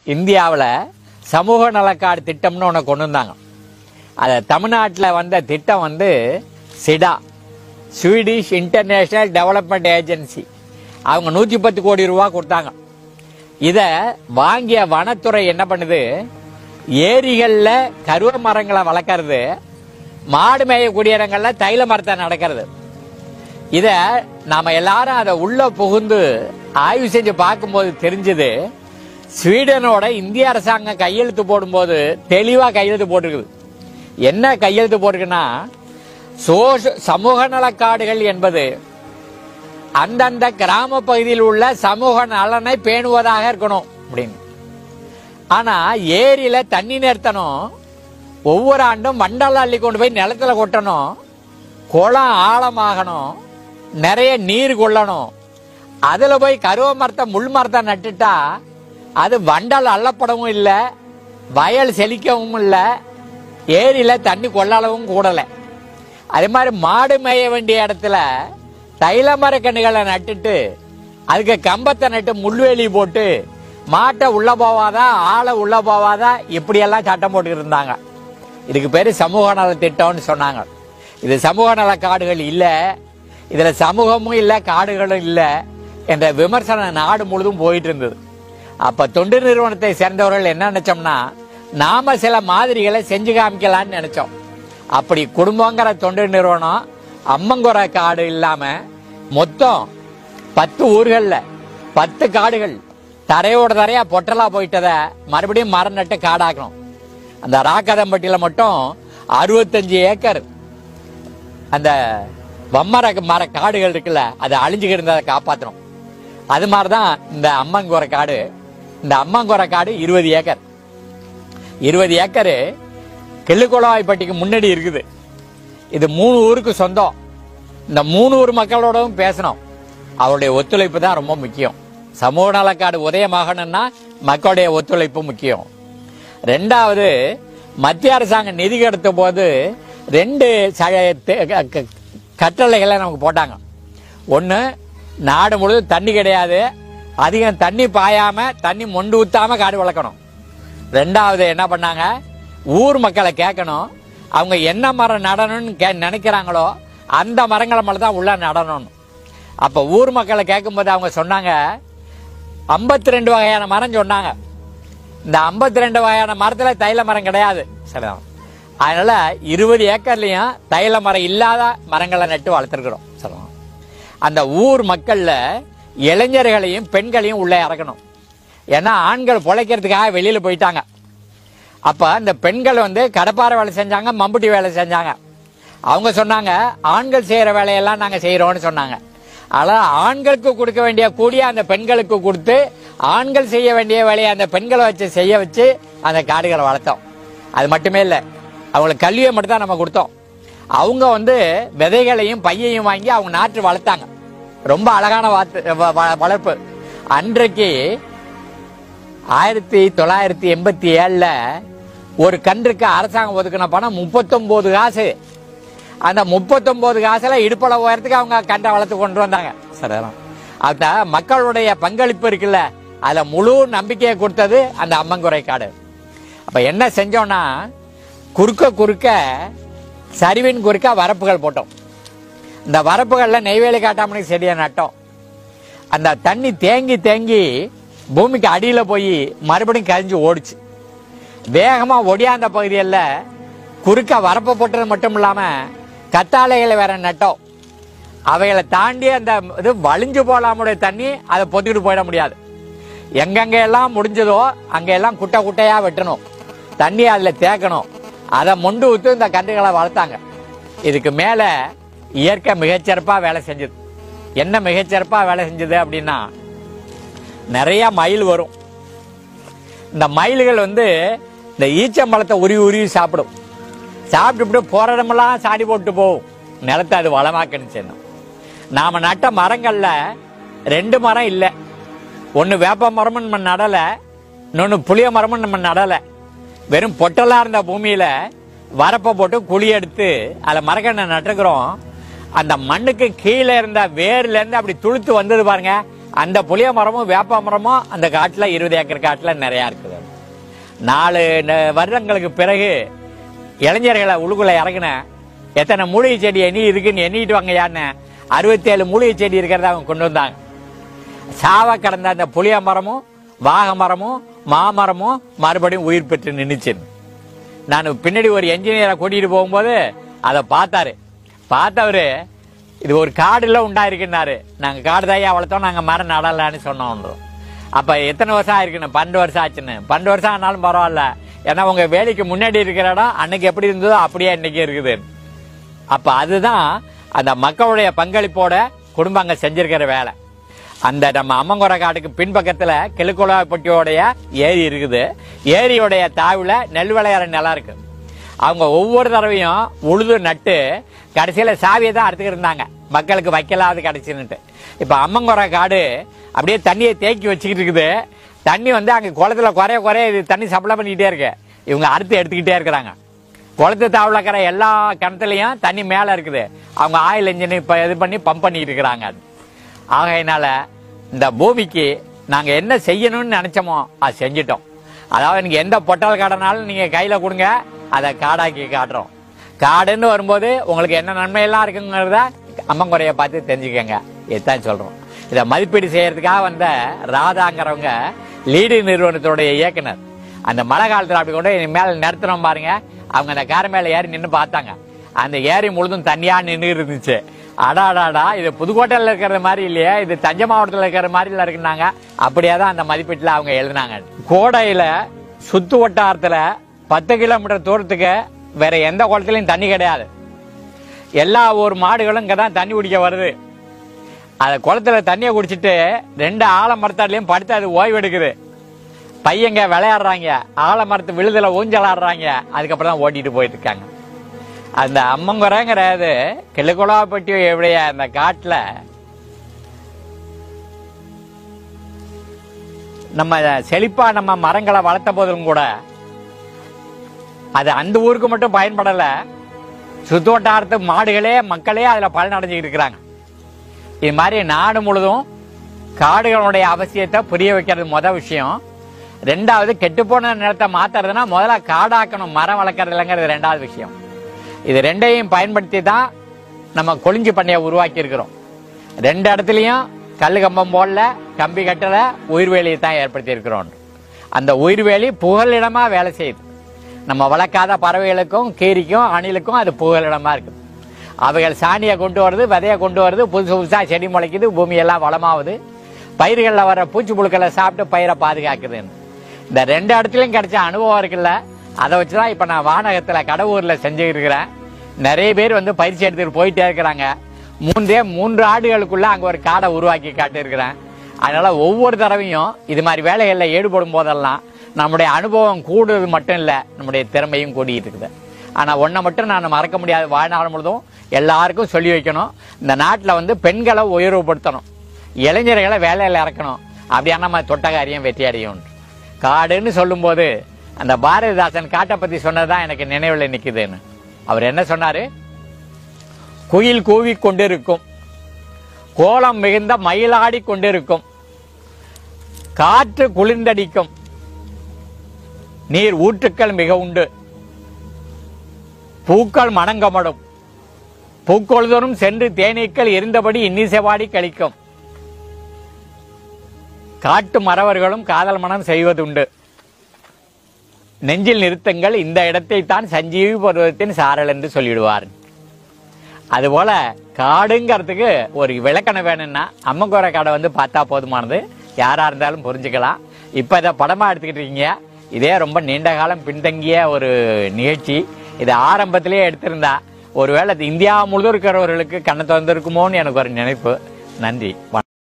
இந்தியாவில் சமூக நலக்காடு திட்டம்னு ஒன்று கொண்டு வந்தாங்க அதை தமிழ்நாட்டில் வந்த திட்டம் வந்து SIDA Swedish international development agency அவங்க நூற்றி பத்து கோடி ரூபா கொடுத்தாங்க இதை வாங்கிய வனத்துறை என்ன பண்ணுது ஏரிகளில் கருவ மரங்களை வளர்க்கறது மாடு மேயக்கூடிய இடங்கள்ல தைல மரத்தை நடக்கிறது இத நாம எல்லாரும் அதை உள்ள புகுந்து ஆய்வு செஞ்சு பார்க்கும்போது தெரிஞ்சது ஸ்வீடனோட இந்திய அரசாங்கம் கையெழுத்து போடும்போது தெளிவா கையெழுத்து போட்டிருக்குது என்ன கையெழுத்து போட்டிருக்குன்னா சோஷ சமூக நலக்காடுகள் என்பது அந்தந்த கிராம பகுதியில் உள்ள சமூக நலனை பேணுவதாக இருக்கணும் அப்படின்னு ஆனா ஏரியில தண்ணி நிறுத்தணும் ஒவ்வொரு ஆண்டும் மண்டல அள்ளி கொண்டு போய் நிலத்துல கொட்டணும் குளம் ஆழமாகணும் நிறைய நீர் கொள்ளணும் அதுல போய் கருவ மரத்தை முள் மரத்தை நட்டுட்டா அது வண்டல் அள்ளப்படவும் இல்லை வயல் செழிக்கவும் இல்லை ஏரியில தண்ணி கொள்ளளவும் கூடலை அதே மாதிரி மாடு மேய வேண்டிய இடத்துல தைல மரக்கன்றுகளை நட்டுட்டு அதுக்கு கம்பத்தை நட்டு முள்வேலி போட்டு மாட்டை உள்ள போவாதா ஆளை உள்ள போவாதா இப்படியெல்லாம் சட்டம் போட்டு இருந்தாங்க இதுக்கு பேரு சமூக நல திட்டம்னு சொன்னாங்க இது சமூக நல காடுகள் இல்ல இதுல சமூகமும் இல்ல காடுகளும் இல்ல என்ற விமர்சனம் நாடு முழுதும் போயிட்டு இருந்தது அப்ப தொண்டு நிறுவனத்தை சேர்ந்தவர்கள் என்ன நினைச்சோம்னா நாம சில மாதிரிகளை செஞ்சு காமிக்கலாம்னு நினைச்சோம் அப்படி குடும்பங்கிற தொண்டு நிறுவனம் அம்மங்குறை காடு இல்லாம மொத்தம் பத்து ஊர்கள்ல பத்து காடுகள் தரையோட தரையா பொட்டலா போயிட்டத மறுபடியும் மரம் நட்டு காடாக்கணும் அந்த ராக்கதம்பட்டியில மட்டும் அறுபத்தஞ்சு ஏக்கர் அந்த வம்மர மர காடுகள் இருக்குல்ல அது அழிஞ்சுக்கிட்டு இருந்ததை காப்பாற்றணும் அது மாதிரிதான் இந்த அம்மங்குறை காடு இந்த அம்மங்குறை காடு இருபது ஏக்கர் இருபது ஏக்கரு கிள்ளுக்குளவாய்ப்பட்டிக்கு முன்னாடி இருக்குது இது மூணு ஊருக்கு சொந்தம் இந்த மூணு ஊர் மக்களோடவும் பேசணும் அவருடைய ஒத்துழைப்பு தான் ரொம்ப முக்கியம் சமூக நலக்காடு உதயமாகணும்னா மக்களுடைய ஒத்துழைப்பு முக்கியம் ரெண்டாவது மத்திய அரசாங்கம் நிதி கிடைத்த போது ரெண்டு ச- தெ- க- க- கட்டளைகளை நமக்கு போட்டாங்க ஒன்று நாடு முழுவதும் தண்ணி கிடையாது அதிகம் தண்ணி பாயாம தண்ணி மொண்டு ஊத்தாம காடு வளர்க்கணும் ரெண்டாவது என்ன பண்ணாங்க ஊர் மக்களை கேட்கணும் அவங்க என்ன மரம் நடணும்னு கே நினைக்கிறாங்களோ அந்த மரங்களை மேலே தான் உள்ள நடணும் அப்போ ஊர் மக்களை கேட்கும்போது அவங்க சொன்னாங்க ஐம்பத்தி ரெண்டு வகையான மரம் சொன்னாங்க இந்த 52 ரெண்டு வகையான மரத்துல தைல மரம் கிடையாது சரிதான் அதனால இருபது ஏக்கர்லயும் தைல மரம் இல்லாத மரங்களை நட்டு வளர்த்துருக்குறோம் சரிதான் அந்த ஊர் மக்கள்ல இளைஞர்களையும் பெண்களையும் உள்ள இறக்கணும் ஏன்னா ஆண்கள் பிழைக்கிறதுக்காக வெளியில போயிட்டாங்க அப்ப அந்த பெண்கள் வந்து கடப்பாறை வேலை செஞ்சாங்க மம்புட்டி வேலை செஞ்சாங்க அவங்க சொன்னாங்க ஆண்கள் செய்யற வேலையெல்லாம் நாங்க செய்யறோம்னு சொன்னாங்க ஆனா ஆண்களுக்கு கொடுக்க வேண்டிய கூடிய அந்த பெண்களுக்கு கொடுத்து ஆண்கள் செய்ய வேண்டிய வேலையை அந்த பெண்களை வச்சு செய்ய வச்சு அந்த காடுகளை வளர்த்தோம் அது மட்டுமே இல்லை அவங்களுக்கு கல்வியை மட்டும் தான் நம்ம கொடுத்தோம் அவங்க வந்து விதைகளையும் பையையும் வாங்கி அவங்க நாட்டு வளர்த்தாங்க ரொம்ப அழகான வாத்து வ- வ- வளர்ப்பு அன்றைக்கு ஆயிரத்தி தொள்ளாயிரத்தி எண்பத்தி ஏழுல ஒரு கன்றுக்கு அரசாங்கம் ஒதுக்கின பணம் முப்பத்தொன்பது காசு அந்த முப்பத்தொன்பது காசுல இடுப்பள உயரத்துக்கு அவங்க கண்டை வளர்த்து கொண்டு வந்தாங்க சரிதான் அந்த மக்களுடைய பங்களிப்பு இருக்குல்ல அதுல முழு நம்பிக்கையை கொடுத்தது அந்த அம்மங்குறை காடு அப்ப என்ன செஞ்சோம்னா குறுக்க குறுக்க சரிவின் குறுக்க வரப்புகள் போட்டோம் இந்த வரப்புகள்ல நெய்வேலி காட்டாமணி செடியை நட்டோம் அந்த தண்ணி தேங்கி தேங்கி பூமிக்கு அடியில போய் மறுபடியும் கரிஞ்சு ஓடுச்சு வேகமா ஒடியாந்த பகுதியில் குறுக்க வரப்ப போட்டது மட்டும் இல்லாம கத்தாழைகளை வேற நட்டோம் அவைகளை தாண்டி அந்த இது வலிஞ்சு போலாமுடைய தண்ணி அதை பொத்திக்கிட்டு போயிட முடியாது எங்கெங்க எல்லாம் முடிஞ்சதோ அங்க எல்லாம் குட்டை குட்டையா வெட்டணும் தண்ணி அதுல தேக்கணும் அதை மொண்டு ஊத்து இந்த கன்றுகளை வளர்த்தாங்க இதுக்கு மேல இயற்கை மிகச்சிறப்பா வேலை செஞ்சது என்ன மிகச்சிறப்பா வேலை செஞ்சது அப்படின்னா நிறைய மயில் வரும் இந்த மயில்கள் வந்து இந்த ஈச்சம்பழத்தை உருவி உருவி சாப்பிடும் சாப்பிட்டுட்டு போற இடமெல்லாம் சாடி போட்டு போகும் நிலத்தை அது வளமாக்கணும் செய்யணும் நாம நட்ட மரங்கள்ல ரெண்டு மரம் இல்லை ஒன்று வேப்ப மரமும் நம்ம நடலை இன்னொன்று புளிய மரமும் நம்ம நடலை வெறும் பொட்டலா இருந்த பூமியில வரப்பை போட்டு குழி எடுத்து அதில் மரக்கண்ணை நட்டுக்கிறோம் அந்த மண்ணுக்கு கீழே இருந்த வேர்ல இருந்து அப்படி துளுத்து வந்தது பாருங்க அந்த புளிய மரமும் வேப்ப மரமும் அந்த காட்டுல இருபது ஏக்கர் காட்டுல நிறைய இருக்குது நாலு ந- வருடங்களுக்கு பிறகு இளைஞர்களை உள்ளுக்குள்ள இறங்கின எத்தனை மூலிகை செடி எண்ணி இருக்குன்னு எண்ணிட்டு வாங்கயான்னு அறுபத்தேழு மூலிகை செடி இருக்கிறத அவங்க கொண்டு வந்தாங்க சாவ கடந்த அந்த புளிய மரமும் வாக மரமும் மாமரமும் மறுபடியும் உயிர் பெற்று நின்னுச்சு நான் பின்னாடி ஒரு என்ஜினியரை கூட்டிட்டு போகும்போது அதை பார்த்தாரு பார்த்தவரு இது ஒரு காடுல உண்டாயிருக்குன்னாரு நாங்க காடு தாயா வளர்த்தோம் நாங்க மரம் நடலான்னு சொன்னோம் அப்ப எத்தனை வருஷம் ஆயிருக்குன்னு பன்னெண்டு வருஷம் ஆச்சுன்னு பன்னெண்டு வருஷம் ஆனாலும் பரவாயில்ல ஏன்னா உங்க வேலைக்கு முன்னாடி இருக்கிற இடம் அன்னைக்கு எப்படி இருந்ததோ அப்படியே இன்னைக்கு இருக்குது அப்ப அதுதான் அந்த மக்களுடைய பங்களிப்போட குடும்பம் அங்க செஞ்சிருக்கிற வேலை அந்த நம்ம அம்மங்குறை காட்டுக்கு பின்பக்கத்துல கிழக்குலாப்பட்டியோடைய ஏரி இருக்குது ஏரியோடைய தாவுல நெல் விளையாட நிலம் இருக்கு அவங்க ஒவ்வொரு தடவையும் உழுது நட்டு கடைசியில சாவியை தான் அறுத்துக்கிட்டு இருந்தாங்க மக்களுக்கு வைக்கலாது கிடைச்சுன்னுட்டு இப்ப அம்மங்குறை காடு அப்படியே தண்ணியை தேக்கி வச்சுக்கிட்டு இருக்குது தண்ணி வந்து அங்க குளத்துல குறைய குறைய இது தண்ணி சப்ளை பண்ணிக்கிட்டே இருக்கு இவங்க அறுத்து எடுத்துக்கிட்டே இருக்கிறாங்க குளத்து தாவுல இருக்கிற எல்லா கிணத்துலயும் தண்ணி மேல இருக்குது அவங்க ஆயில் இன்ஜின் இப்ப இது பண்ணி பம்ப் பண்ணிட்டு இருக்கிறாங்க அது ஆகையினால இந்த பூமிக்கு நாங்க என்ன செய்யணும்னு நினைச்சோமோ அது செஞ்சிட்டோம் அதாவது நீங்க எந்த பொட்டல் காடனாலும் நீங்க கையில கொடுங்க அதை காடாக்கி காட்டுறோம் காடுன்னு வரும்போது உங்களுக்கு என்ன நன்மையெல்லாம் இருக்குங்கிறத அம்மங்குறைய பார்த்து தெரிஞ்சுக்கங்க இதுதான் சொல்றோம் இதை மதிப்பீடு செய்யறதுக்காக வந்த ராதாங்கிறவங்க லீடு நிறுவனத்துடைய இயக்குனர் அந்த மழை காலத்துல அப்படி கொண்டு போய் மேல நிறுத்தினோம் பாருங்க அவங்க அந்த கார மேல ஏறி நின்னு பார்த்தாங்க அந்த ஏரி முழுதும் தனியா நின்று இருந்துச்சு அடாடாடா இது புதுக்கோட்டையில இருக்கிற மாதிரி இல்லையே இது தஞ்சை மாவட்டத்தில் இருக்கிற மாதிரி இருக்குனாங்க அப்படியே தான் அந்த மதிப்பீட்டில் அவங்க எழுதினாங்க கோடையில சுத்து வட்டாரத்துல பத்து கிலோமீட்டர் தூரத்துக்கு வேற எந்த குளத்துலயும் தண்ணி கிடையாது எல்லா ஊர் மாடுகளும் இங்க தான் தண்ணி குடிக்க வருது அந்த குளத்துல தண்ணியை குடிச்சிட்டு ரெண்டு ஆலமரத்தாலையும் படுத்து அது ஓய்வு எடுக்குது பையங்க விளையாடுறாங்க ஆலமரத்து விழுதுல ஊஞ்சலாடுறாங்க அதுக்கப்புறம் தான் ஓட்டிட்டு போயிட்டு இருக்காங்க அந்த அம்மங்குறைங்கிறது கிழக்குலாப்பட்டியுடைய அந்த காட்டுல நம்ம செழிப்பா நம்ம மரங்களை வளர்த்த போதும் கூட அது அந்த ஊருக்கு மட்டும் பயன்படல சுத்தோட்டாரத்து மாடுகளே மக்களே அதுல பலன் அடைஞ்சுக்கிட்டு இருக்கிறாங்க இது மாதிரி நாடு முழுதும் காடுகளுடைய அவசியத்தை புரிய வைக்கிறது முத விஷயம் ரெண்டாவது கெட்டுப்போன நிலத்தை மாத்துறதுன்னா முதல்ல காடாக்கணும் மரம் வளர்க்கறது இல்லைங்கிறது ரெண்டாவது விஷயம் இது ரெண்டையும் பயன்படுத்தி தான் நம்ம கொளிஞ்சி பண்ணையை உருவாக்கி இருக்கிறோம் ரெண்டு இடத்துலயும் கல்லு கம்பம் போடல கம்பி கட்டல உயிர்வேலியை தான் ஏற்படுத்தி இருக்கிறோம் அந்த உயிர்வேலி புகலிடமா வேலை செய்யுது நம்ம வளர்க்காத பறவைகளுக்கும் கீரிக்கும் அணிலுக்கும் அது புகலிடமா இருக்குது அவைகள் சாணியை கொண்டு வருது விதையை கொண்டு வருது புதுசு புதுசா செடி முளைக்குது பூமியெல்லாம் வளமாகுது பயிர்களில் வர பூச்சி புழுக்களை சாப்பிட்டு பயிரை பாதுகாக்குதுன்னு இந்த ரெண்டு இடத்துலையும் கிடைச்ச அனுபவம் இருக்குல்ல அதை வச்சு தான் இப்போ நான் வானகத்தில் கடவுரில் செஞ்சுக்கிட்டு இருக்கிறேன் நிறைய பேர் வந்து பயிற்சி எடுத்துட்டு போயிட்டே இருக்கிறாங்க மூன்றே மூன்று ஆண்டுகளுக்குள்ள அங்கே ஒரு காடை உருவாக்கி காட்டியிருக்கிறேன் அதனால ஒவ்வொரு தடவையும் இது மாதிரி வேலைகளில் ஈடுபடும் போதெல்லாம் நம்முடைய அனுபவம் கூடுறது மட்டும் இல்லை நம்முடைய திறமையும் கூடிட்டு இருக்குது ஆனால் ஒன்றை மட்டும் நான் மறக்க முடியாது வாழ்நாள் முழுதும் எல்லாருக்கும் சொல்லி வைக்கணும் இந்த நாட்டில் வந்து பெண்களை உயர்வுபடுத்தணும் இளைஞர்களை வேலையில் இறக்கணும் அப்படியான நம்ம தொட்டகாரியம் வெற்றி அடையும் காடுன்னு சொல்லும்போது அந்த பாரதிதாசன் காட்டை பத்தி சொன்னதுதான் எனக்கு நினைவில் நிக்குதுன்னு அவர் என்ன சொன்னாரு குயில் கூவி கொண்டிருக்கும் கோலம் மிகுந்த மயிலாடி கொண்டிருக்கும் காற்று குளிர்ந்தடிக்கும் நீர் ஊற்றுக்கள் மிக உண்டு பூக்கள் மணங்கமடும் பூக்கொழுதரும் சென்று தேனீக்கள் எரிந்தபடி இன்னிசைவாடி கழிக்கும் காட்டு மறவர்களும் காதல் மனம் செய்வதுண்டு நெஞ்சில் நிறுத்தங்கள் இந்த இடத்தை தான் சஞ்சீவி பருவத்தின் சாரல் என்று சொல்லிடுவார் அதுபோல காடுங்கிறதுக்கு ஒரு விளக்கணம் வேணும்னா அம்மங்கோரை காடை வந்து பார்த்தா போதுமானது யாரா இருந்தாலும் புரிஞ்சுக்கலாம் இப்ப இதை படமா எடுத்துக்கிட்டு இருக்கீங்க இதே ரொம்ப நீண்ட காலம் பின்தங்கிய ஒரு நிகழ்ச்சி இது ஆரம்பத்திலேயே எடுத்திருந்தா ஒருவேளை இது இந்தியா முழுதும் இருக்கிறவர்களுக்கு கண்ணை திறந்திருக்குமோன்னு எனக்கு ஒரு நினைப்பு நன்றி வணக்கம்